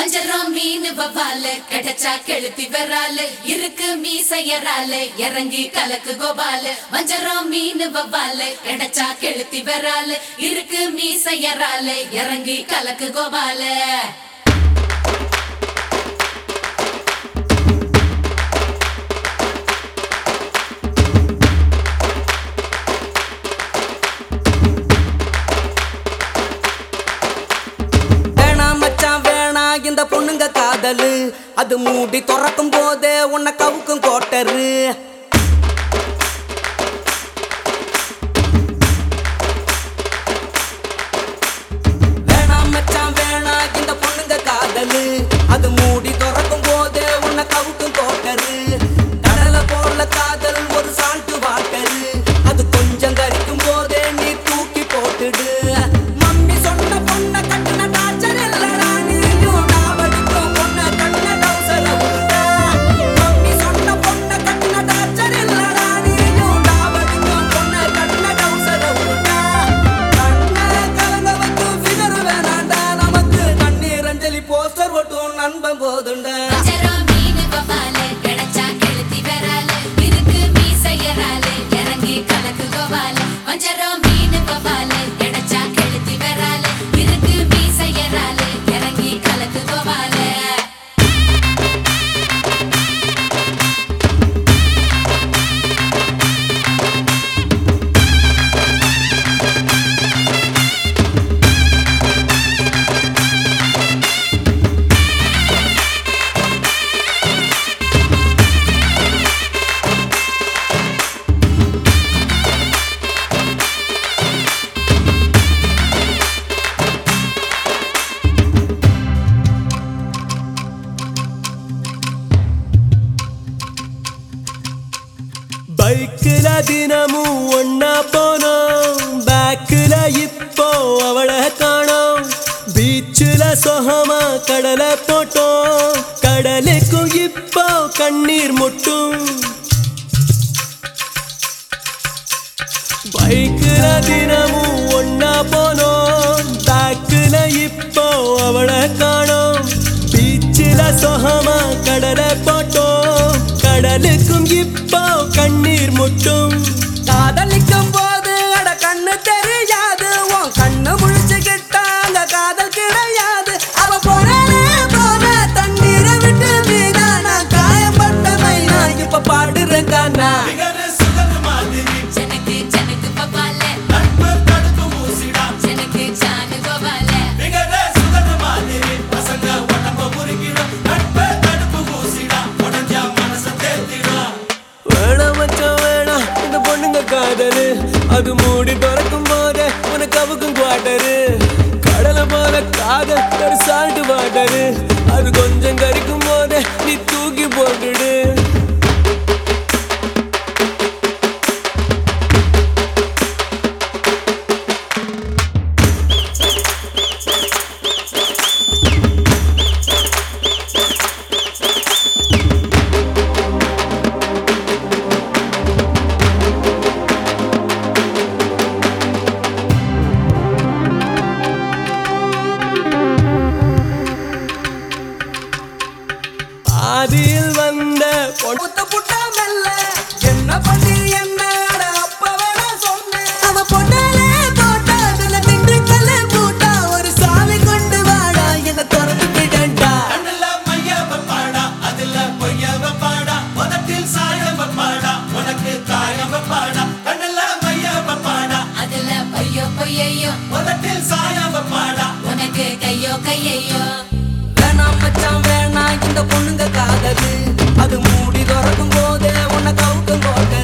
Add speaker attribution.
Speaker 1: வஞ்சரம் மீன் வவால கிடைச்சா கெளுத்தி வரால இருக்கு மீசையரால இறங்கி கலக்கு கோபால வஞ்சரம் மீன் வவால கிடைச்சா கெளுத்தி வரால இருக்கு மீசையரால இறங்கி கலக்கு கோபால
Speaker 2: வேணா மச்சான் வேணா இந்த பொண்ணுங்க காதலு அது மூடி திறக்கும் போதே உன்னை கவுக்கும் கோட்டரு வேணா மச்சான் வேணா இந்த பொண்ணுங்க காதலு அது மூடி திறக்கும் போதே உன்னை கவுக்கும் கோட்டரு கடலை போல காதல் ஒரு சால்ட்டு வாட்டரு அது கொஞ்சம் கரிக்கும் போதே நீ தூக்கி போட்டுடு மம்மி சொன்ன பொண்ண கட்டின டாச்சர் இல்லடா நீயும் டாவடிக்கும் பொண்ண கட்டின டவுசர உண்டா மம்மி சொன்ன பொண்ண கட்டின டாச்சர் இல்லடா நீயும் டாவடிக்கும் பொண்ண கட்டின டவுசர உண்டா கண்ண கலங்க வைக்கும் ஃபிகர் வேணாண்டா நமக்கு கண்ணீர் அஞ்சலி போஸ்டர் ஒட்டும் நண்பன் போதுண்டா
Speaker 1: வஞ்சரம் மீன் வவால கிடைச்சா கெளுத்தி வரால இருக்கு மீசையரால இறங்கி கலக்கு கோபால வஞ்சரம் மீன் வவால கிடைச்சா கெளுத்தி வரால இருக்கு மீசையரால இறங்கி கலக்கு கோபால
Speaker 3: பைக்குல தினமும் ஒன்னா போனோம் பேக்குல இப்போ அவளை காணோம் பீச்சுல சொகமா கடலை போட்டோம் கடலுக்கும் இப்போ கண்ணீர் முட்டும் பைக்குல தினமும் ஒன்னா போனோம் பேக்குல இப்போ அவளை காணோம் பீச்சில சொகமா கடலை போட்டோம் கடலுக்கும் இப்போ கண்ணீர் முட்டும்
Speaker 2: காதலிக்கும் போது அட கண்ணு தெரியாது உன் கண்ணு முழிச்சுக்கிட்டா அந்த காதல் கிடையாது அவ போறானே போன தண்ணீரை விட்டு வீணா நான் காயப்பட்ட மைனா இப்ப பாடுறேன் கானா
Speaker 1: ஜனக்கு ஜனக்கு பவால ஜனக்கு ஜானு கோபால
Speaker 3: வேணாம் மச்சான் வேணாம் இந்த பொண்ணுங்க காதலு அது மூடி திறக்கும் போதே உனக்கு அவுக்கும் குவாட்டரு கடலை போல காதல் ஒரு சால்ட் வாட்டரு அது கொஞ்சம் கரிக்கும் போதே நீ தூக்கி போட்டுடு ஆதியில் வந்த பொண்ணு
Speaker 2: புத்த புட்டா மெல்ல என்ன பண்ணி என்ன அட அப்ப வேணா சொன்னேன் அவ பொண்ணாலே தோட்டா அதுல திண்டுக்கல்ல மூட்டா ஒரு சாவி கொண்டு வாடா என்ன திறந்து விடண்டா
Speaker 4: கண்ணுல மைய வைப்பாடா, அதுல பொய்ய வைப்பாடா, உதட்டில் சாயம் வைப்பாடா, உனக்கு காயம் வைப்பாடா. கண்ணுல மைய வைப்பாடா,
Speaker 1: அதுல பொய்யோ பொய்யையோ
Speaker 4: உதட்டில் சாயம் வைப்பாடா.
Speaker 1: உனக்கு கையோ கையையோ
Speaker 2: வேணாம் மச்சான் வேணாம் இந்த பொண்ணுங்க காதலு அது மூடி திறக்கும் போதே உன்னை கவுக்கும் போட்டது